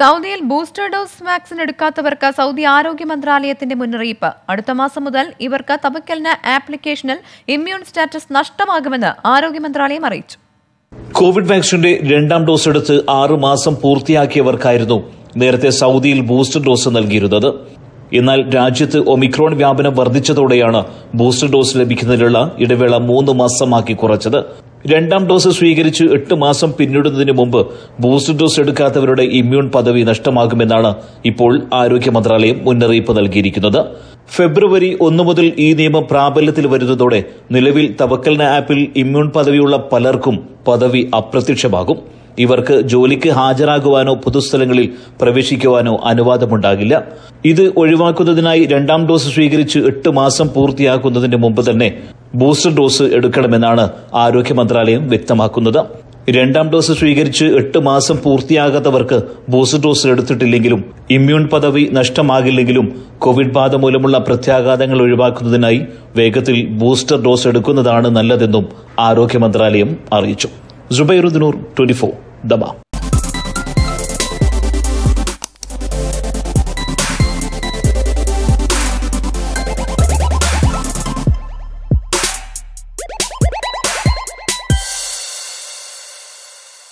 സൗദിയിൽ booster dose vaccine എടുക്കാത്തവർക്ക് Saudi ആരോഗ്യ മന്ത്രാലയത്തിന്റെ മുന്നറിയിപ്പ് അടുത്ത മാസം മുതൽ ഇവർക്ക് തവക്കലിന് ആപ്ലിക്കേഷനിൽ ഇമ്മ്യൂൺ സ്റ്റാറ്റസ് നഷ്ടമാകുമെന്ന് ആരോഗ്യ മന്ത്രാലയം അറിയിച്ചു കോവിഡ് വാക്സിന്റെ രണ്ടാം ഡോസ് എടുത്ത് ആറ് മാസം പൂർത്തിയാക്കിയവർക്കായിരുന്നു നേരത്തെ സൗദിയിൽ ബൂസ്റ്റർ ഡോസ് നൽകിയിരുന്നത് എന്നാൽ രാജ്യത്ത് ഒമിക്രോൺ വ്യാപനം വർദ്ധിച്ചതോടെയാണ് ബൂസ്റ്റർ ഡോസ് ലഭിക്കുന്നതിനുള്ള ഇടവേള മൂന്ന് മാസമാക്കി കുറച്ചത് രണ്ടാം ഡോസ് സ്വീകരിച്ച് എട്ട് മാസം പിന്നിടുന്നതിന് മുമ്പ് ബൂസ്റ്റർ ഡോസ് എടുക്കാത്തവരുടെ ഇമ്മ്യൂൺ പദവി നഷ്ടമാകുമെന്നാണ് ഇപ്പോൾ ആരോഗ്യ മന്ത്രാലയം മുന്നറിയിപ്പ് നൽകിയിരിക്കുന്നത് ഫെബ്രുവരി ഒന്ന് മുതൽ ഈ നിയമം പ്രാബല്യത്തിൽ വരുന്നതോടെ നിലവിൽ തവക്കലിന ആപ്പിൽ ഇമ്മ്യൂൺ പദവിയുള്ള പലർക്കും പദവി അപ്രത്യക്ഷമാകും ഇവർക്ക് ജോലിക്ക് ഹാജരാകുവാനോ പൊതുസ്ഥലങ്ങളിൽ പ്രവേശിക്കുവാനോ അനുവാദമുണ്ടാകില്ല ഇത് ഒഴിവാക്കുന്നതിനായി രണ്ടാം ഡോസ് സ്വീകരിച്ച് എട്ട് മാസം പൂർത്തിയാക്കുന്നതിന് മുമ്പ് തന്നെ ബൂസ്റ്റർ ഡോസ് എടുക്കണമെന്നാണ് ആരോഗ്യ മന്ത്രാലയം വ്യക്തമാക്കുന്നത് രണ്ടാം ഡോസ് സ്വീകരിച്ച് എട്ട് മാസം പൂർത്തിയാകാത്തവർക്ക് ബൂസ്റ്റർ ഡോസ് എടുത്തിട്ടില്ലെങ്കിലും ഇമ്മ്യൂൺ പദവി നഷ്ടമാകില്ലെങ്കിലും കോവിഡ് ബാധ മൂലമുള്ള പ്രത്യാഘാതങ്ങൾ ഒഴിവാക്കുന്നതിനായി വേഗത്തിൽ ബൂസ്റ്റർ ഡോസ് എടുക്കുന്നതാണ് നല്ലതെന്നും ആരോഗ്യ മന്ത്രാലയം അറിയിച്ചു ജുബൈറുദ്ദീനൂർ ട്വന്റി ഫോർ ദബ